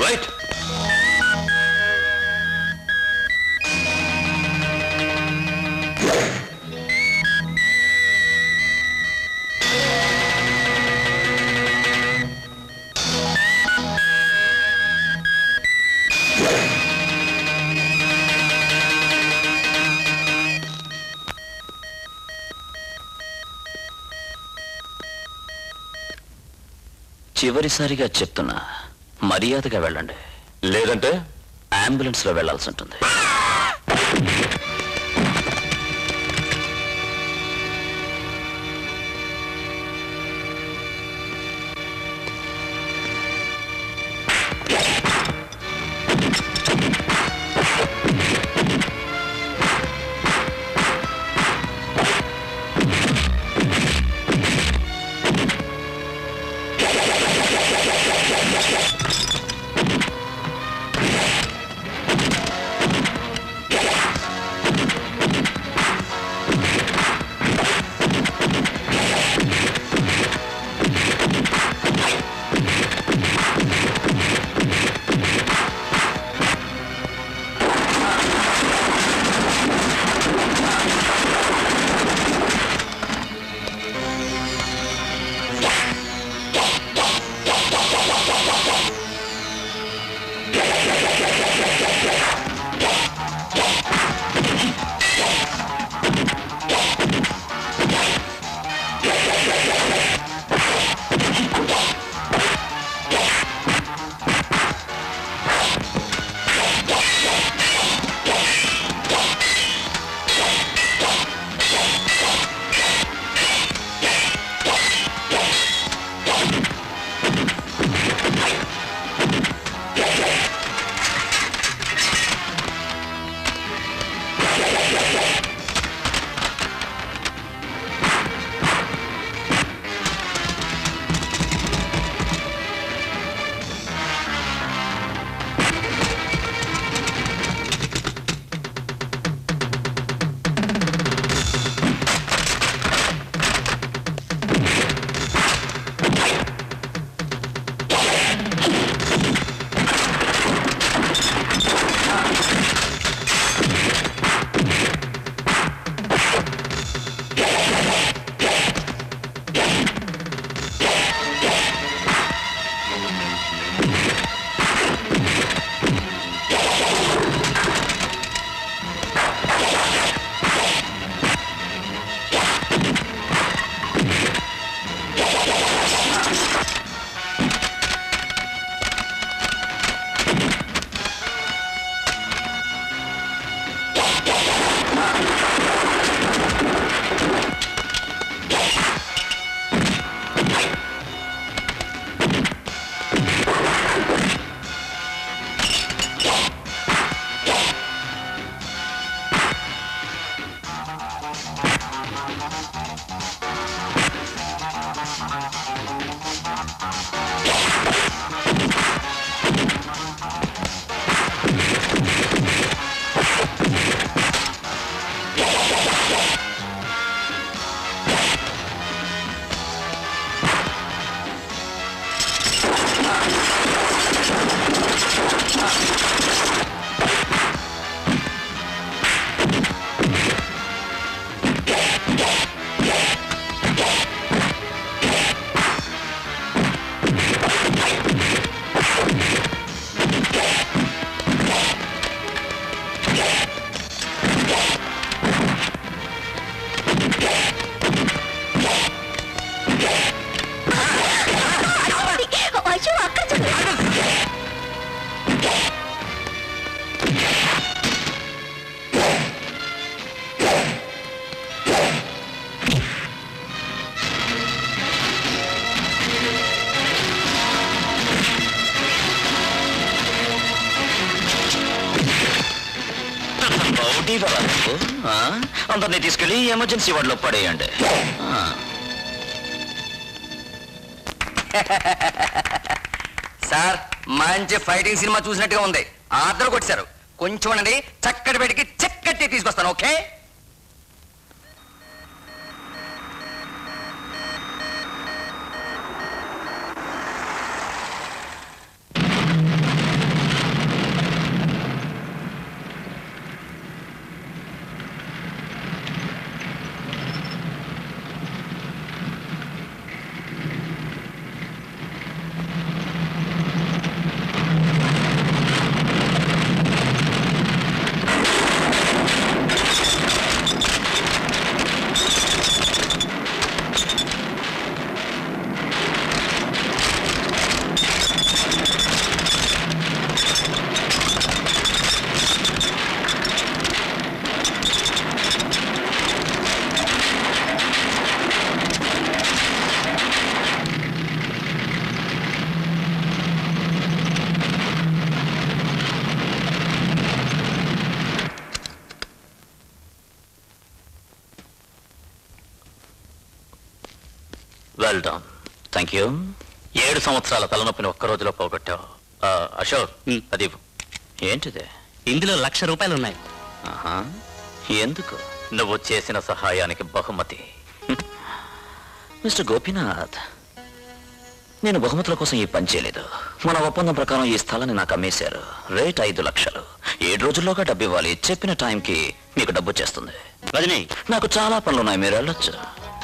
Right చివరిసారిగా చెప్తున్నా మర్యాదగా వెళ్ళండి లేదంటే అంబులెన్స్ లో వెళ్లాల్సి ఉంటుంది అయ్యో అక్కడ చూడు ఒకటి కదా నువ్వు, ఆ? అందరినీ తీసుకెళ్లి ఎమర్జెన్సీ వార్డులో పడేయండి ఆ. సార్ మంచి ఫైటింగ్ సినిమా చూసినట్టుగా ఉంది ఆర్డర్ కొట్టారు కొంచెం ఉండండి చక్కటి బయటికి చక్కటి తీసుకొస్తాను okay well done thank you ఏడు సంవత్సరాల తలనొప్పిని ఒక్క రోజులో పోగొట్టావు ఆ, అశోక్ Hmm. అది ఇవ్వు. ఏంటిది ఇందులో లక్ష రూపాయలు ఉన్నాయి ఆహా. ఎందుకు నువ్వు చేసిన సహాయానికి బహుమతి హ్మ్. మిస్టర్ గోపీనాథ్ నేను బహుమతుల కోసం ఈ పని చేయలేదు మన ఒప్పందం ప్రకారం ఈ స్థలాన్ని నాకు అమ్మేశారు రేట్ ఐదు లక్షలు ఏడు రోజుల్లోగా డబ్బు ఇవ్వాలి చెప్పిన టైంకి మీకు డబ్బు చేస్తుంది రజనీ నాకు చాలా పనులు ఉన్నాయి మీరు వెళ్ళొచ్చు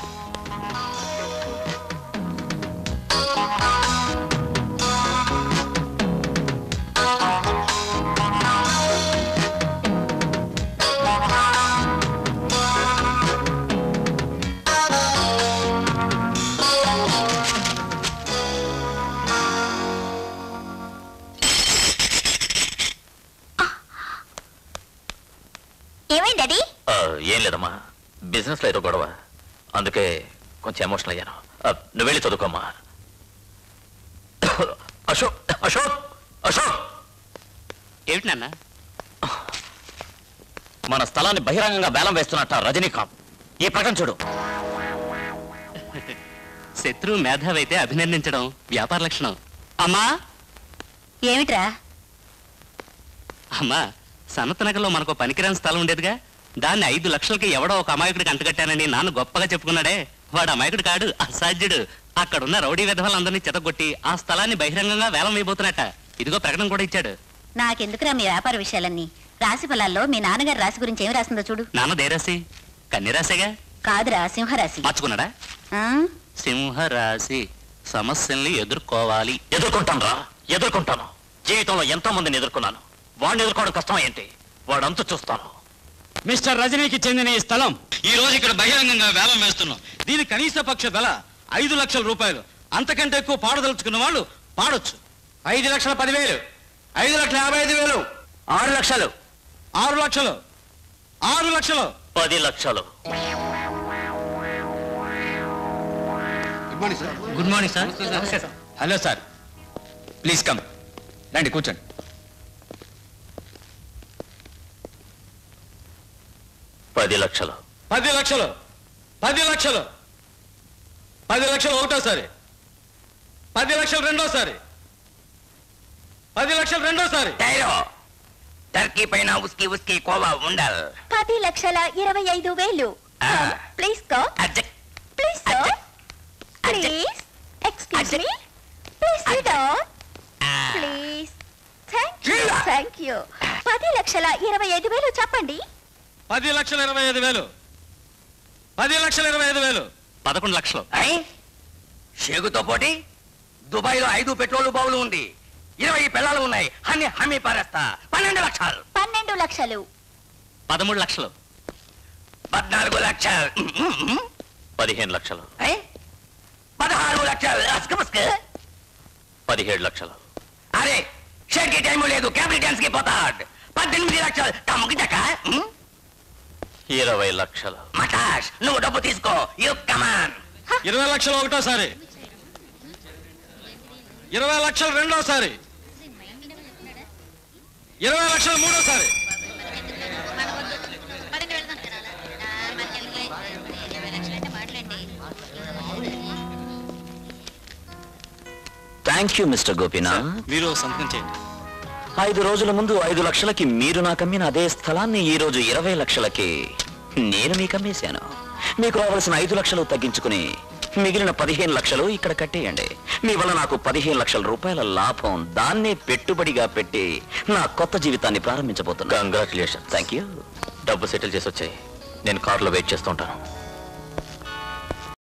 ఏమైంది డాడీ ఆ, ఏం లేదమ్మా బిజినెస్ లో ఏదో గొడవ అందుకే కొంచెం ఎమోషనల్ అయ్యాను ఆ, నువ్వు వెళ్ళి చదువుకోమ్మా అశోక్ అశోక్ అశోక్ ఏమిటి నాన్న మన స్థలాన్ని బహిరంగంగా బేలం వేస్తున్నట్ట రజనీకాంత్ ఈ ప్రకటన చూడు శత్రువు మేధావైతే అభినందించడం వ్యాపార లక్షణం అమ్మా ఏమిట్రా అమ్మా సనతనగర్లో మనకు పనికిరాని స్థలం ఉండేదిగా దాన్ని ఐదు లక్షలకి ఎవడో ఒక అమాయకుడికి అంటగట్టానని నాన్న గొప్పగా చెప్పుకున్నాడే వాడు అమాయకుడు కాడు అసాధ్యుడు అక్కడున్న రౌడీ విధవాళ్ళందరినీ చెతగొట్టి ఆ స్థలాన్ని బహిరంగంగా వేలం వేయబోతున్నట్ట ఇదిగో ప్రకటన కూడా ఇచ్చాడు నాకెందుకురా మీ వ్యాపార విషయాలన్నీ రాశి ఫలాల్లో మీ నాన్నగారి రాశి గురించి ఏమి రాసిందో చూడు నాన్న దేరాసి కన్యరాశిగా కాదురా సింహరాశి మార్చుకున్నాడా ఆ? సింహరాశి సమస్యల్ని ఎదుర్కోవాలి ఎదుర్కొంటాను రా ఎదుర్కొంటాను జీవితంలో ఎంతో మందిని ఎదుర్కొన్నాను వాడిని ఎదుర్కోవడం కష్టం ఏంటి వాడంతా చూస్తాను మిస్టర్ రజనీకి చెందిన ఈ స్థలం ఈ రోజు ఇక్కడ బహిరంగంగా వేలం వేస్తున్నాం దీని కనీస పక్ష ధర ఐదు లక్షల రూపాయలు అంతకంటే ఎక్కువ పాడదలుచుకున్న వాళ్ళు పాడొచ్చు ఐదు లక్షల పదివేలు ఐదు లక్షల యాభై ఐదు వేలు ఆరు లక్షలు ఆరు లక్షలు ఆరు లక్షలు పది లక్షలు good morning sir hello sir please come రండి కూర్చోండి పది లక్షలు పది లక్షలు పది లక్షలు పది లక్షలు ఒకటోసారి పది లక్షలు రెండోసారి పది లక్షలు రెండోసారి టైరో టర్కీ పైన ఉస్కి ఉస్కి కోవా ఉండాలి పది లక్షల ఇరవై ఐదు వేలు ఆ. ప్లీజ్ గో అజ్జక్ ప్లీజ్ అచ్చ. ప్లీజ్ ఎక్స్క్యూజ్ అచ్చ. మీ ప్లీజ్ అచ్చ. సిట్ డౌన్ ఆ. Please thank you Yeah. Thank you పది లక్షల ఇరవై ఐదు వేలు చెప్పండి పది లక్షల ఇరవై ఐదు వేలు పది లక్షల ఇరవై ఐదు వేలు పదకొండు లక్షలు ఐ? షేగుతో పోటీ దుబాయ్ లో ఐదు పెట్రోల్ బావులు ఉంది ఇరవై పిల్లలు ఉన్నాయి అన్ని హమీ పారేస్తా పన్నెండు లక్షలు పన్నెండు లక్షలు పదమూడు లక్షలు పద్నాలుగు లక్షలు పదిహేను లక్షలు ఐ? పదహారు లక్షలు అస్కమస్క పదిహేడు లక్షలు అరే షేర్ కి టైం లేదు క్యాబినెట్ డాన్స్ కి పోతాడు పద్దెనిమిది లక్షలు తమకు జక ఇరవై లక్షలు మటాష్ నువ్వు డబ్బు తీసుకో యు కమాన్ ఇరవై లక్షలు ఒకటోసారి ఇరవై లక్షలు రెండోసారి ఇరవై లక్షలు మూడోసారి థ్యాంక్ యూ మిస్టర్ గోపీనాథ్ మీరు సంతకం చేయండి ఐదు రోజుల ముందు ఐదు లక్షలకి మీరు నాకు అమ్మిన అదే స్థలాన్ని ఈ రోజు ఇరవై లక్షలకి నేను మీకు అమ్మేశాను మీకు రావాల్సిన ఐదు లక్షలు తగ్గించుకుని మిగిలిన పదిహేను లక్షలు ఇక్కడ కట్టేయండి మీ వల్ల నాకు పదిహేను లక్షల రూపాయల లాభం దాన్నే పెట్టుబడిగా పెట్టి నా కొత్త జీవితాన్ని ప్రారంభించబోతున్నా కంగ్రాచులేషన్ థ్యాంక్ యూ డబ్బు సెటిల్ చేసి వచ్చాయి నేను కారులో వెయిట్ చేస్తుంటాను